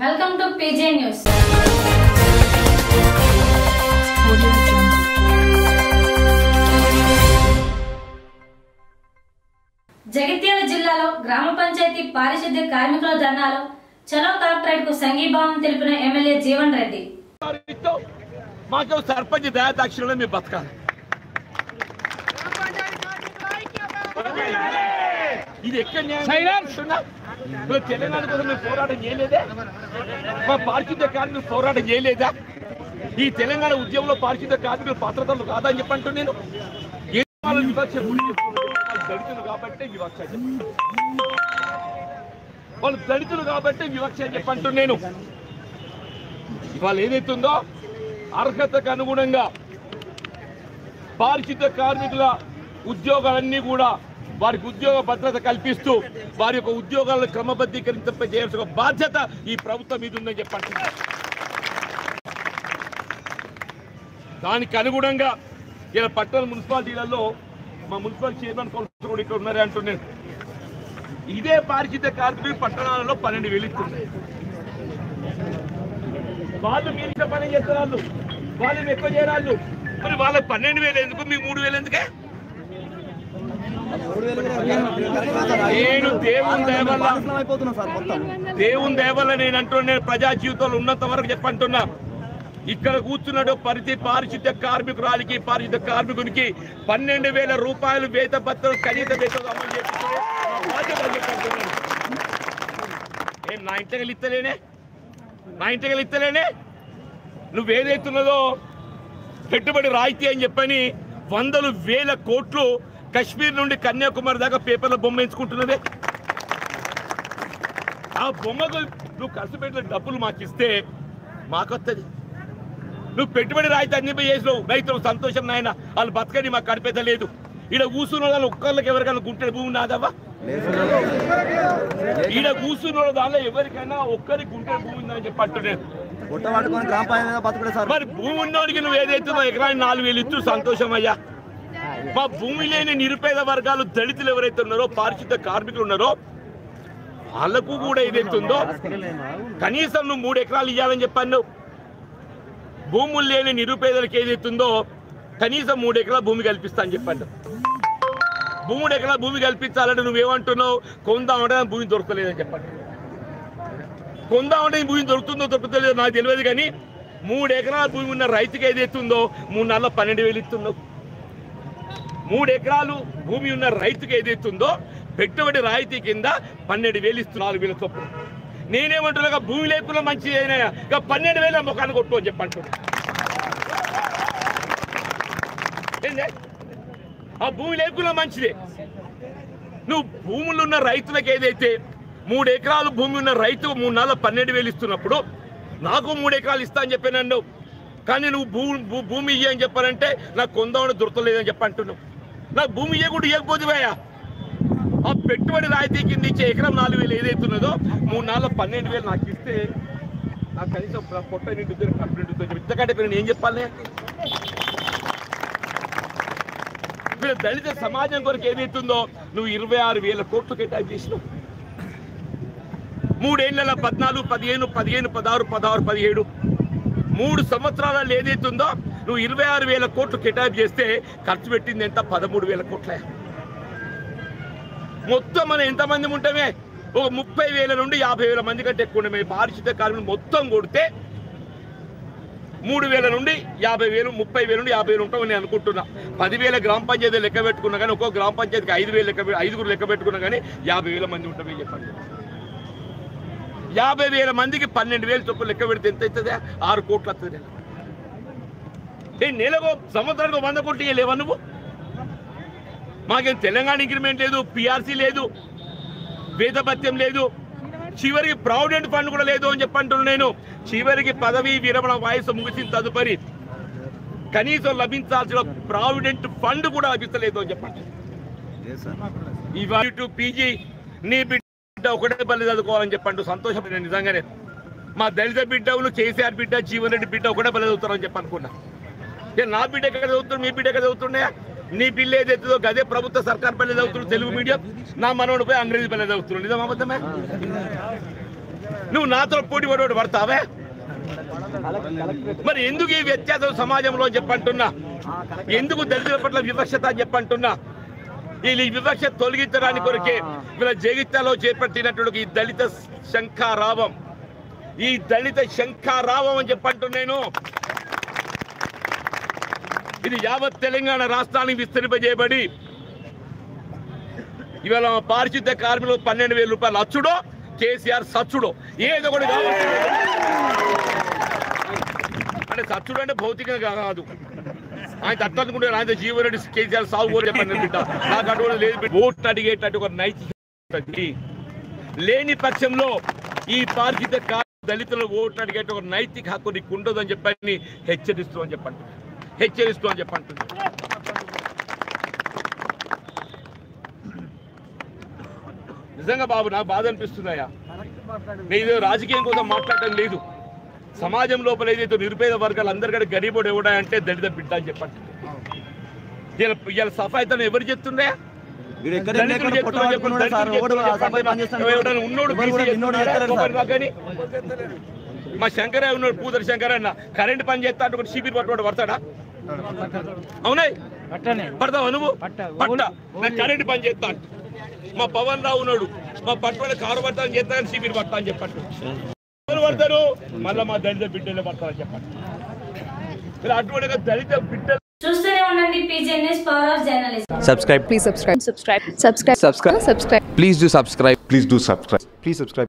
Welcome to PJ news Jagtial జిల్లాలో గ్రామ పంచాయతీ పారిశుద్ధ్య కార్మికుల ధర్నాలో చలో కలెక్టరేట్ కు సంఘీభావం తెలిపిన ఎమ్మెల్యే జీవన్ రెడ్డి ఇస్తాం. మాకు సర్పంచ్ దయాదాక్షిణ్యంలో మేము బతకాలి ఇది ఎక్కడ న్యాయం చేస్తున్నా? ఇప్పుడు తెలంగాణ కోసం మేము పోరాటం చేయలేదే మా పారిశుద్ధ్య కార్మికులు పోరాటం చేయలేదా ఈ తెలంగాణ ఉద్యమంలో పారిశుద్ధ్య కార్మికులు పాత్రతలు కాదా అని చెప్పంటూ నేను ఏ వాళ్ళని వివక్ష గురి చేస్తున్నారు? వాళ్ళు దళితులు కాబట్టి వివక్ష చెప్పండి వాళ్ళు దళితులు కాబట్టి వివక్ష అని చెప్పంటూ నేను ఇవాళ ఏదైతుందో అర్హతకు అనుగుణంగా పారిశుద్ధ కార్మికుల ఉద్యోగాలన్నీ కూడా వారికి ఉద్యోగ భద్రత కల్పిస్తూ వారి యొక్క ఉద్యోగాలను క్రమబద్ధీకరించ చేయాల్సిన బాధ్యత ఈ ప్రభుత్వం మీద ఉందని చెప్పండి దానికి అనుగుణంగా ఇలా పట్టణ మున్సిపాలిటీలలో మా మున్సిపల్ చైర్మన్ కౌన్సిల్ కూడా ఇక్కడ ఉన్నారే అంటున్నాను ఇదే పారిశుద్ధ కార్మికులు పట్టణాలలో పన్నెండు వేలు ఇస్తున్నాయి వాళ్ళు మీరు ఇంత పని చేస్తారు వాళ్ళు వాళ్ళు ఎక్కువ చేయరాళ్ళు మరి వాళ్ళకి పన్నెండు వేలు ఎందుకు మీకు మూడు వేలు ఎందుకే నేను దేవుని దయ వల్ల అయిపోతున్నా సార్ మొత్తం దేవుని దయ వల్ల నేను అంటున్నా నేను ప్రజా జీవితంలో ఉన్నంత వరకు చెప్పంటున్నా ఇక్కడ కూర్చున్నాడు ప్రతి పారిశుద్ధ్య కార్మికురాలికి పారిశుద్ధ్య కార్మికునికి పన్నెండు వేల రూపాయలు వేత భత్రం కనీస వేతనం అమలు చేపించే బాధ్యత అని చెప్పంటున్నాను. ఏం నా ఇంటికి ఇస్తలేనే నా ఇంటికి ఇస్తలేనే నువ్వు ఏదైతున్నదో పెట్టుబడి రాయితీ అని చెప్పని వందలు వేల కోట్లు కశ్మీర్ నుండి కన్యాకుమారి దాకా పేపర్లో బొమ్మ ఎంచుకుంటున్నదే ఆ బొమ్మకు నువ్వు ఖర్చు పెట్టిన డబ్బులు మాకు ఇస్తే మాకొత్తది నువ్వు పెట్టుబడి రాయితీ అన్ని పోయి చేసినావు రైతులు సంతోషం నాయన వాళ్ళు బతకని మాకు కడిపేత లేదు ఈడ కూర్చున్న వాళ్ళు ఒక్కళ్ళకి ఎవరికైనా గుంటె భూమి నాదవ్వా ఈడ కూర్చున్న వాళ్ళ దానిలో ఎవరికైనా ఒక్కరికి గుంటె భూమి ఉందని చెప్పి అంటున్నాను గుట్ట పట్టుకొని గ్రామ పంచాయతీ బతుకుడే సార్ మరి భూమి ఉన్నోడికి నువ్వు ఏదైతుందో ఎకరానికి నాలుగు వేలు ఇచ్చు సంతోషం అయ్యా మా భూమి లేని నిరుపేద వర్గాలు దళితులు ఎవరైతే ఉన్నారో పారిశుద్ధ కార్మికులు ఉన్నారో వాళ్ళకు కూడా ఏదైతుందో కనీసం నువ్వు మూడు ఎకరాలు ఇవ్వాలని చెప్పాను భూములు లేని నిరుపేదలకు ఏదైతుందో కనీసం మూడు ఎకరాల భూమి కల్పిస్తా అని చెప్పాను మూడు ఎకరాల భూమి కల్పించాలంటే నువ్వేమంటున్నావు కొందామంటే నాకు భూమి దొరకలేదని చెప్పండి కొందామంటే ఈ భూమి దొరుకుతుందో దొరుకుతుందో నాకు తెలియదు కానీ మూడు ఎకరాల భూమి ఉన్న రైతుకి ఏదైతుందో మూడు నెలల పన్నెండు వేలు ఇస్తున్నావు మూడు ఎకరాలు భూమి ఉన్న రైతుకి ఏదైతుందో పెట్టుబడి రాయితీ కింద పన్నెండు వేలు ఇస్తున్నా నాలుగు వేల చొప్పున నేనేమంటున్నా భూమి లేకుండా మంచి అయినాయా ఇక పన్నెండు వేల ముఖాన్ని కొట్టు అని చెప్పంటున్నా ఏందే ఆ భూమి లేకుండా మంచిదే నువ్వు భూములు ఉన్న రైతులకు ఏదైతే మూడు ఎకరాలు భూమి ఉన్న రైతు మూడు నెలల పన్నెండు వేలు ఇస్తున్నప్పుడు నాకు మూడు ఎకరాలు ఇస్తా అని చెప్పాను కానీ నువ్వు భూ భూ- భూమి ఇయ్య అని చెప్పానంటే నాకు కొందామని దొరకలేదని చెప్పి అంటున్నావు నాకు భూమి ఇయ్యకుండా ఇవ్వకపోతే భయ్యా ఆ పెట్టుబడి రాయితీ కింద ఇచ్చే ఎకరం నాలుగు వేలు ఏదైతున్నదో మూడు నెలల పన్నెండు వేలు నాకు ఇస్తే నాకు కనీసం ప్ర- పొట్ట నిండుతుంది కడుపు నిండుతుంది ఇంతకంటే ఇప్పుడు నేను ఏం చెప్పాలి వీళ్ళ దళిత సమాజం కొరకు ఏదైతుందో నువ్వు ఇరవై ఆరు వేల కోట్లు కేటాయి చేసినావు మూడేళ్ల పద్నాలుగు పదిహేను పదిహేను పదహారు పదహారు పదిహేడు మూడు సంవత్సరాలలో ఏదైతుందో నువ్వు ఇరవై ఆరు వేల కోట్లు కేటాయింపు చేస్తే ఖర్చు పెట్టింది ఎంత పదమూడు వేల కోట్లే మొత్తం మనం ఎంతమంది ఉంటామే ఒక ముప్పై వేల నుండి యాభై వేల మంది కంటే ఎక్కువ ఉండమే పారిశుద్ధ కార్మికులు మొత్తం కొడితే మూడు వేల నుండి యాభై వేలు ముప్పై వేల నుండి యాభై వేలు ఉంటామని నేను అనుకుంటున్నా పదివేల గ్రామ పంచాయతీ లెక్క పెట్టుకున్నా కానీ ఒక్కో గ్రామ పంచాయతీకి ఐదు వేలు లెక్క పె- ఐదుగురు లెక్క పెట్టుకున్నా కానీ యాభై వేల మంది ఉంటామని చెప్పండి యాభై వేల మందికి పన్నెండు వేలు చొప్పున లెక్క పెడితే ఎంత అవుతుంది ఆరు కోట్లు వస్తుంది నెల ఏ నెలకు సంవత్సరానికి వంద కోట్లు ఇవ్వలేవా నువ్వు మాకేం తెలంగాణ ఇంక్రిమెంట్ లేదు పిఆర్సీ లేదు వేదభత్యం లేదు చివరికి ప్రావిడెంట్ ఫండ్ కూడా లేదు అని చెప్పంటున్నాను నేను చివరికి పదవి విరమణ వయసు ముగిసిన తదుపరి కనీసం లభించాల్సిన ప్రావిడెంట్ ఫండ్ కూడా లభిస్తలేదు అని చెప్పండి ఇవాళ టు పీజీ నీ బిడ్డ ఒకటే పల్లె చదువుకోవాలని చెప్పండి సంతోషం నేను నిజంగానే మా దళిత బిడ్డలు కేసీఆర్ బిడ్డ జీవన్ రెడ్డి బిడ్డ ఒకటే పల్లె చదువుతారని చెప్పి అనుకున్నా ఏ నా బిడ్డ ఎక్కడ చదువుతుంది మీ బిడ్డ ఎక్కడ చదువుతున్నాయా నీ పిల్ల ఏదైతుందో గదే ప్రభుత్వ సర్కార్ పల్లె చదువుతుంది తెలుగు మీడియం నా మనవడు పోయి అంగ్రేజీ పల్లె చదువుతున్నాడు నిజం అబద్ధమే నువ్వు నాతో పోటీ పడేవాడు పడతావే మరి ఎందుకు ఈ వ్యత్యాసం సమాజంలో అని చెప్పంటున్నా ఎందుకు దళితుల పట్ల వివక్షత అని చెప్పంటున్నా ఈ వివక్ష తొలగించడానికి కొరకే వీళ్ళ జగిత్యాలో చేపట్టినటువంటి ఈ దళిత శంఖారావం ఈ దళిత శంఖారావం అని చెప్పంటున్నాను ఇది యావత్ తెలంగాణ రాష్ట్రానికి విస్తరింపజేయబడి ఇవాళ పారిశుద్ధ్య కార్మికులు పన్నెండు వేల రూపాయలు అచ్చుడో కేసీఆర్ సచ్చుడో ఏదో ఒకటి కావచ్చు అంటే సచ్చుడు అంటే భౌతికంగా కాదు ఆయన తట్టనుకుంటే ఆయన జీవరెడ్డి కేసీఆర్ సాగు కూడా చెప్పండి బిడ్డ నాకు అటువంటి లేదు బిడ్డ. ఓట్లు అడిగేటట్టు ఒక నైతిక ఉంటుంది. లేని పక్షంలో ఈ పారిశుద్ధ్య కార్మిక దళితులు ఓట్లు అడిగేట ఒక నైతిక హక్కు నీకు ఉండదు అని చెప్పని హెచ్చరిస్తూ అని చెప్పండి హెచ్చరిస్తూ అని చెప్పంటుంది నిజంగా బాబు నాకు బాధ అనిపిస్తున్నాయా నేను రాజకీయం కోసం మాట్లాడటం లేదు సమాజం లోపల ఏదైతే నిరుపేద వర్గాలు అందరికంటే గరీబోడు ఎవడా అంటే దళిత బిడ్డ అని చెప్పండి ఇలా ఇలా సఫాయితను ఎవరు చెప్తుండే వీడు ఎక్కడ దళితులు ఎక్కడ పొట్ట చెప్తున్నారు, పట్టుకున్నాడు సార్ దళితులు ఓడు చెప్తున్నారు, సభ్య పని చేస్తాడు ఎవడైనా ఉన్నోడు ఎవరు కూడా బీసీ నిన్నోడు చెప్తున్నాడా? చేస్తాడు సార్ ఒకటి కాకని? మా శంకరయ్య ఉన్నాడు పూదరి శంకర్ అన్న కరెంట్ పని చేస్తా అంటే ఒకటి శిబిర్ పట్టుకోడు పడతాడా అవునే పడతావా నువ్వు పట్ట నేను కరెంట్ పని చేస్తా అంట. మా పవన్ రావు ఉన్నాడు మా పట్టుబడి కారు పడతా అని చేస్తా కానీ శిబిర్ పడతా అని చెప్పండి ఎవరు పడతారు మళ్ళీ మా దళిత బిడ్డలే పడతారని చెప్పండి మీరు అటువంటి దళిత బిడ్డలు చూస్తూనే ఉండండి PGNS power of journalism subscribe Please subscribe. Subscribe. Subscribe. subscribe Subscribe. please do subscribe Please do subscribe. Please subscribe.